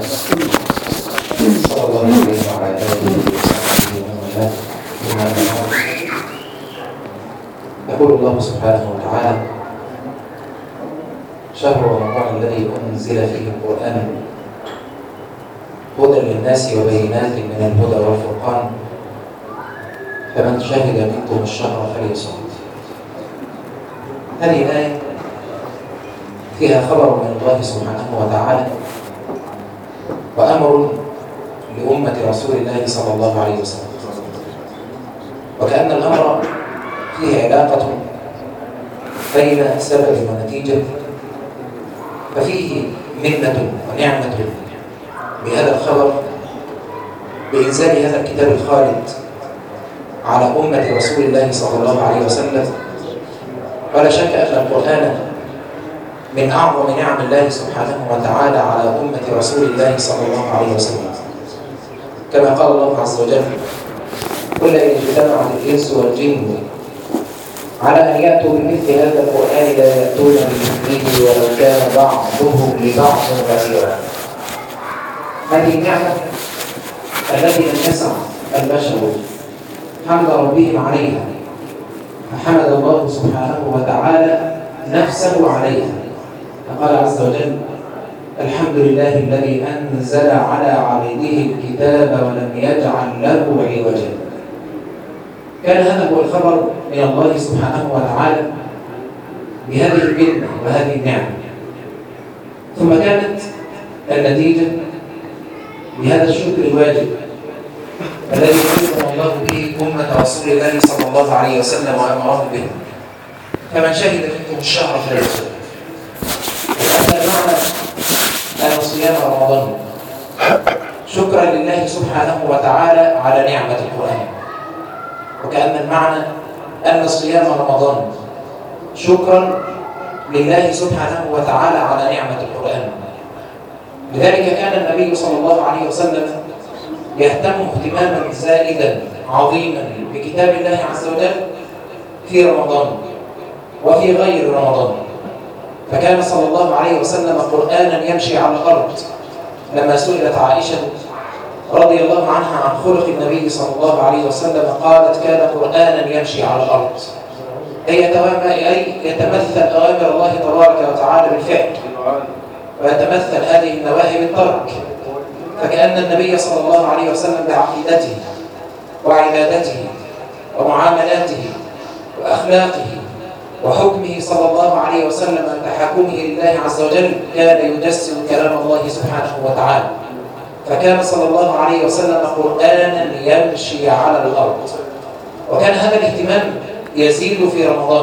صلى الله عليه وعلى آله وصحبه ومن والاه أما بعد يقول الله سبحانه وتعالى شهر رمضان الذي أنزل فيه القرآن هدى للناس وبينات من الهدى والفرقان فمن شهد منكم الشهر فليصم هذه الآية فيها خبر من الله سبحانه وتعالى وأمر لأمة رسول الله صلى الله عليه وسلم وكأن الأمر فيه علاقة بين سبب ونتيجة ففيه منة ونعمة بهذا الخبر بإنزال هذا الكتاب الخالد على أمة رسول الله صلى الله عليه وسلم ولا شك أن القرآن من أعظم نعم الله سبحانه وتعالى على أمة رسول الله صلى الله عليه وسلم كما قال الله عز وجل قل إن اجتمعت الإنس والجن على أن يأتوا بمثل هذا القرآن لا يأتون بمثله ولو كان بعضهم لبعض ظهيرا هذه النعمة التي لم يسع البشر حمد ربهم عليها فحمد الله سبحانه وتعالى نفسه عليها فقال عز وجل الحمد لله الذي أنزل على عبده الكتاب ولم يجعل له عوجا كان هذا هو الخبر من الله سبحانه وتعالى بهذه المنة وهذه النعمة ثم كانت النتيجة بهذا الشكر الواجب الذي أمر الله به أمة رسول الله صلى الله عليه وسلم وأمره به فمن شهد منكم الشهر فليصوم وهذا معنى أن صيام رمضان شكرا لله سبحانه وتعالى على نعمة القرآن وكأن المعنى أن صيام رمضان شكرا لله سبحانه وتعالى على نعمة القرآن لذلك كان النبي صلى الله عليه وسلم يهتم اهتماما زائدا عظيما بكتاب الله عز وجل في رمضان وفي غير رمضان فكان صلى الله عليه وسلم قرآنا يمشي على الأرض لما سئلت عائشة رضي الله عنها عن خلق النبي صلى الله عليه وسلم قالت كان قرآنا يمشي على الأرض أي يتمثل أوامر الله تبارك وتعالى بالفعل ويتمثل هذه النواهي بالترك فكأن النبي صلى الله عليه وسلم بعقيدته وعبادته ومعاملاته وأخلاقه وحكمه صلى الله عليه وسلم وتحكمه لله عز وجل كان يجسد كلام الله سبحانه وتعالى فكان صلى الله عليه وسلم قرآنا يمشي على الأرض وكان هذا الاهتمام يزيد في رمضان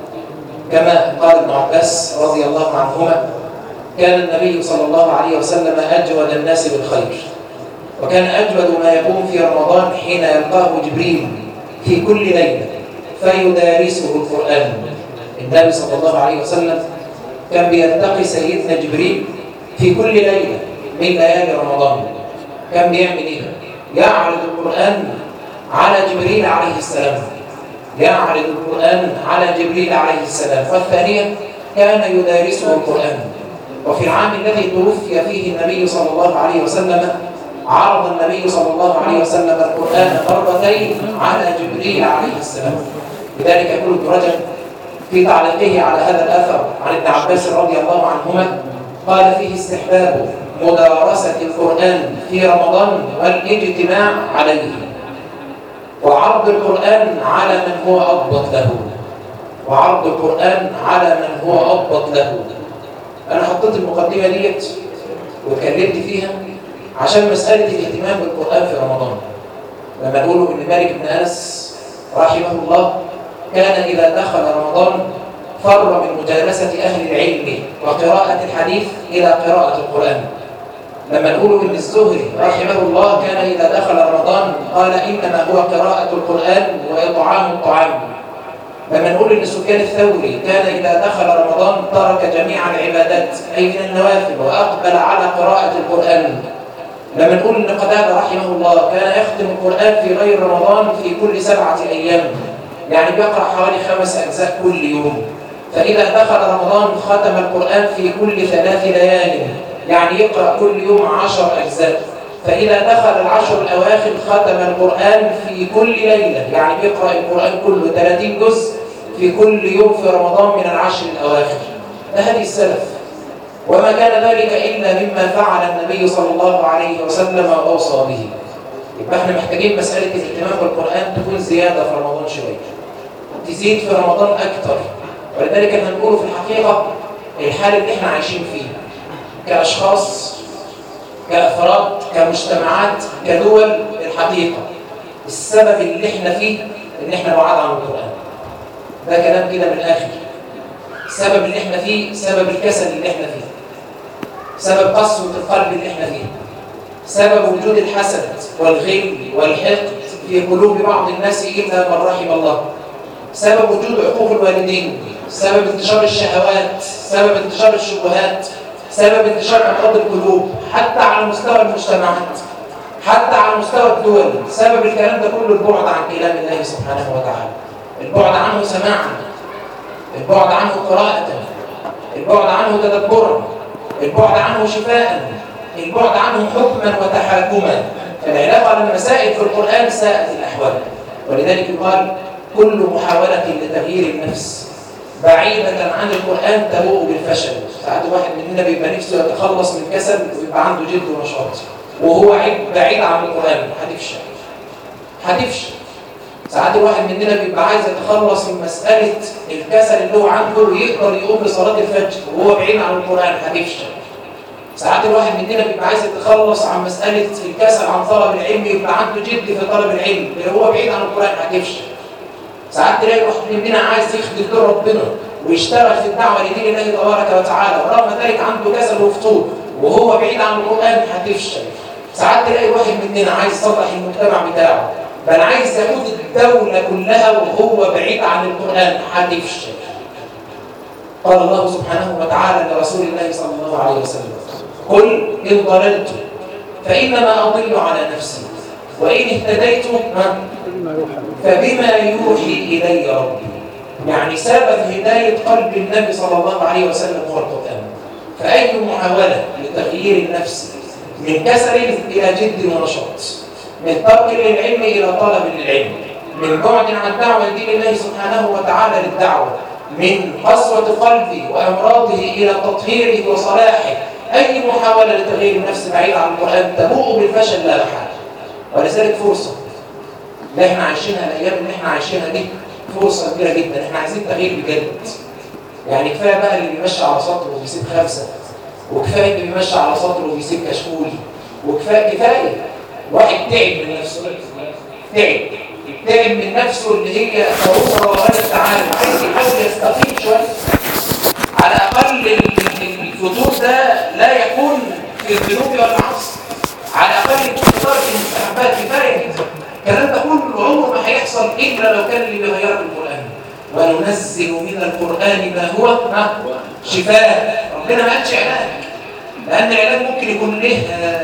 كما قال ابن عباس رضي الله عنهما كان النبي صلى الله عليه وسلم أجود الناس بالخير وكان أجود ما يكون في رمضان حين يلقاه جبريل في كل ليلة فيدارسه القرآن النبي صلى الله عليه وسلم كان بيلتقي سيدنا جبريل في كل ليلة من ليالي رمضان كان بيعمل ايه؟ يعرض القرآن على جبريل عليه السلام يعرض القرآن على جبريل عليه السلام والثانية كان يدارسه القرآن وفي العام الذي توفي فيه النبي صلى الله عليه وسلم عرض النبي صلى الله عليه وسلم القرآن مرتين على جبريل عليه السلام لذلك يقول ابن رجب في تعليقه على هذا الأثر عن ابن عباس رضي الله عنهما قال فيه استحباب مدارسة القرآن في رمضان والاجتماع عليه وعرض القرآن على من هو أضبط له وعرض القرآن على من هو أضبط له أنا حطيت المقدمة ديت واتكلمت فيها عشان مسألة الاهتمام بالقرآن في رمضان لما نقولوا إن مالك بن أنس رحمه الله كان إذا دخل رمضان فر من مجالسة أهل العلم وقراءة الحديث إلى قراءة القرآن لما نقول إن الزهري رحمه الله كان إذا دخل رمضان قال إنما هو قراءة القرآن وإطعام الطعام لما نقول إن سفيان الثوري كان إذا دخل رمضان ترك جميع العبادات أي من النوافل وأقبل على قراءة القرآن لما نقول إن قتادة رحمه الله كان يختم القرآن في غير رمضان في كل سبعة أيام يعني بيقرأ حوالي خمس أجزاء كل يوم فإذا دخل رمضان ختم القرآن في كل ثلاث ليال يعني يقرأ كل يوم عشر أجزاء فإذا دخل العشر الأواخر ختم القرآن في كل ليلة يعني بيقرأ القرآن كله 30 جزء في كل يوم في رمضان من العشر الأواخر ده هدي السلف وما كان ذلك إلا مما فعل النبي صلى الله عليه وسلم وأوصى به يبقى احنا محتاجين مسألة الاهتمام بالقرآن تكون زيادة في رمضان شوية تزيد في رمضان أكتر ولذلك احنا نقول في الحقيقة الحال اللي احنا عايشين فيه كأشخاص كأفراد كمجتمعات كدول الحقيقة السبب اللي احنا فيه ان احنا بعاد عن القرآن ده كلام كده من الآخر السبب اللي احنا فيه سبب الكسل اللي احنا فيه سبب قسوة القلب اللي احنا فيه سبب وجود الحسد والغل والحقد في قلوب بعض الناس إلا من رحم الله سبب وجود عقوق الوالدين سبب انتشار الشهوات سبب انتشار الشبهات سبب انتشار أمراض القلوب حتى على مستوى المجتمعات حتى على مستوى الدول سبب الكلام ده كله البعد عن كلام الله سبحانه وتعالى البعد عنه سماعا البعد عنه قراءة البعد عنه تدبرا البعد عنه شفاء البعد عنه حكما وتحاكما فالعلاقة بالمسائل في القرآن ساءت الأحوال ولذلك يقال كل محاولة لتغيير النفس بعيدة عن القرآن تبوء بالفشل ساعات واحد مننا بيبقى نفسه يتخلص من كسل ويبقى عنده جد ونشاط وهو بعيد عن القرآن هتفشل هتفشل ساعات الواحد مننا بيبقى عايز يتخلص من مسألة الكسل اللي هو عنده ويقدر يقوم لصلاة الفجر وهو بعيد عن القرآن هتفشل ساعات الواحد مننا بيبقى عايز يتخلص عن مسألة الكسل عن طلب العلم يبقى عنده جد في طلب العلم اللي هو بعيد عن القرآن هتفشل ساعات تلاقي واحد مننا عايز يخدم دور ربنا ويشتغل في الدعوة لدين الله تبارك وتعالى ورغم ذلك عنده كسل وفتور وهو بعيد عن القرآن هتفشل ساعات تلاقي واحد مننا عايز يصلح المجتمع بتاعه بل عايز يقود الدولة كلها وهو بعيد عن القرآن هتفشل قال الله سبحانه وتعالى لرسول الله صلى الله عليه وسلم قل إن ضللت فإنما أضل على نفسي وإن اهتديت فبما يوحي إلي ربي يعني سبب هداية قلب النبي صلى الله عليه وسلم هو القرآن فأي محاولة لتغيير النفس من كسل إلى جد ونشاط من ترك للعلم إلى طلب للعلم من بعد عن دعوة دين الله سبحانه وتعالى للدعوة من قسوة قلبي وأمراضه إلى تطهيره وصلاحه أي محاولة لتغيير النفس بعيد عن القرآن تبوء بالفشل لا محالة ولذلك فرصة اللي احنا عايشينها الأيام اللي احنا عايشينها دي فرصة كبيرة جدا احنا عايزين تغيير بجد يعني كفاية بقى اللي بيمشي على سطر وبيسيب خمسة وكفاية اللي بيمشي على سطر وبيسيب كشكول وكفاية كفاية واحد تعب من نفسه تعب تعب من نفسه اللي هي ضروره وغير التعامل عايز يحاول يستفيد شويه على الاقل الفتور ده لا يكون في الذنوب والمعاصي على الاقل ترك المستحبات كفايه الكلام ده كله عمره ما هيحصل الا لو كان اللي بيغيرك القران وننزل من القران ما هو شفاء ربنا ما قالش علاج لان العلاج ممكن يكون له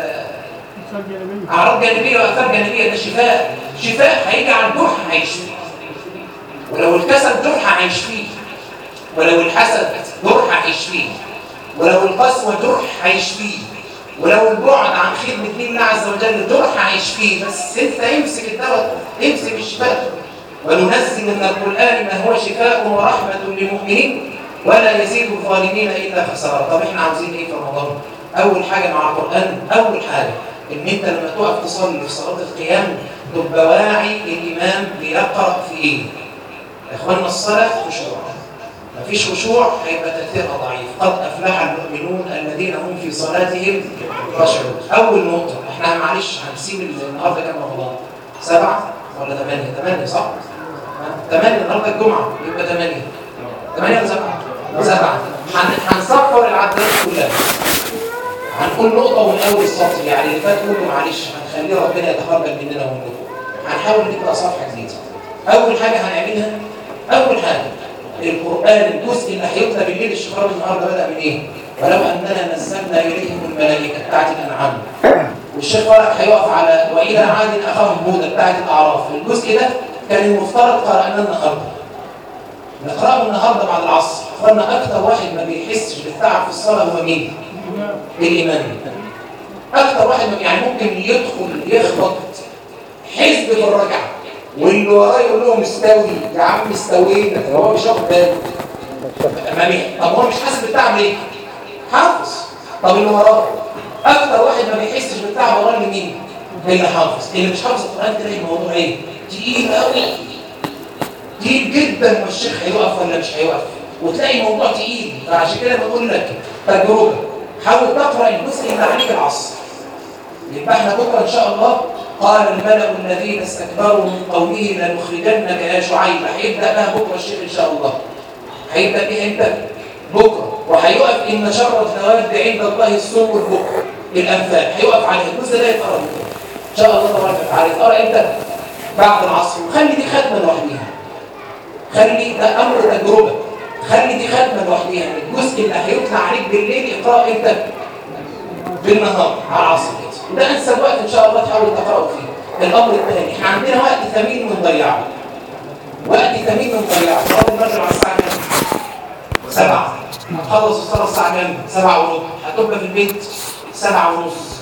اعراض جانبيه واثار جانبيه ده شفاء شفاء هيجي على الجرح هيشفيه ولو الكسل جرح هيشفيه ولو الحسد جرح هيشفيه ولو القسوه جرح هيشفيه ولو البعد عن خدمه دين الله عز وجل جرح هيشفيه بس انت امسك الدواء امسك الشفاء وننزل من القران ما هو شفاء ورحمه للمؤمنين ولا يزيد الظالمين الا خسارا طب احنا عاوزين ايه في رمضان اول حاجه مع القران اول حاجه ان انت لما تقف تصلي في صلاه القيام تبقى واعي الامام بيقرا في ايه يا اخوانا الصلاه خشوع مفيش خشوع هيبقى تاثيرها ضعيف قد افلح المؤمنون الذين هم في صلاتهم خاشعون اول نقطه احنا معلش هنسيب النهارده كام رمضان سبعه ولا ثمانيه ثمانيه صح ثمانيه النهارده الجمعه يبقى ثمانيه ثمانيه ولا سبعه سبعه هنصفر العدات كلها هنقول نقطة من أول السطر يعني اللي فات كله معلش هنخليه ربنا يتقبل مننا ومنكم هنحاول نقرأ صفحة جديدة أول حاجة هنعملها أول حاجة القرآن الجزء اللي هيطلع بالليل الشهر النهارده بدأ من إيه؟ ولو أننا نزلنا إليهم الملائكة بتاعت الأنعام والشيخ فرح هيقف على وإلى عاد أخاهم هودا بتاعت الأعراف الجزء ده كان المفترض قرأناه النهارده نقرأه النهارده بعد العصر قلنا أكتر واحد ما بيحسش بالتعب في الصلاة هو مين؟ الايمان اكتر واحد يعني ممكن يدخل يخبط حزب في الركعه واللي وراه يقول لهم استوي يا عم استوينا هو مش واخد باله طب هو مش حاسس بالتعب ليه؟ حافظ طب اللي وراه اكتر واحد ما بيحسش بالتعب وراه مين؟ اللي حافظ اللي مش حافظ القران تلاقي الموضوع ايه؟ تقيل قوي تقيل جدا والشيخ هيوقف ولا مش هيوقف وتلاقي الموضوع تقيل فعشان كده بقول لك تجربه حاول تقرا الجزء اللي عليك العصر يبقى احنا بكره ان شاء الله قال الملأ الذين استكبروا من قومه لنخرجنك يا شعيب هيبدا بها بكره الشيخ ان شاء الله هيبدا بيها امتى؟ بكره وهيقف ان شر الثواب عند الله السوء والبكر الانفال هيقف عليه الجزء ده يتقرا ان شاء الله تبارك وتعالى يتقرا امتى؟ بعد العصر وخلي دي ختمه لوحديها خلي ده امر تجربه خلي دي ختمه لوحديها الجزء اللي هيطلع عليك بالليل اقراه امتى؟ بالنهار على العصر كده وده انسب وقت ان شاء الله تحاول تقراه فيه الامر الثاني احنا عندنا وقت ثمين بنضيعه وقت ثمين بنضيعه صلاه المغرب على الساعه كام؟ سبعة هتخلص الصلاه الساعه كام؟ سبعة وربع هتبقى في البيت سبعة ونص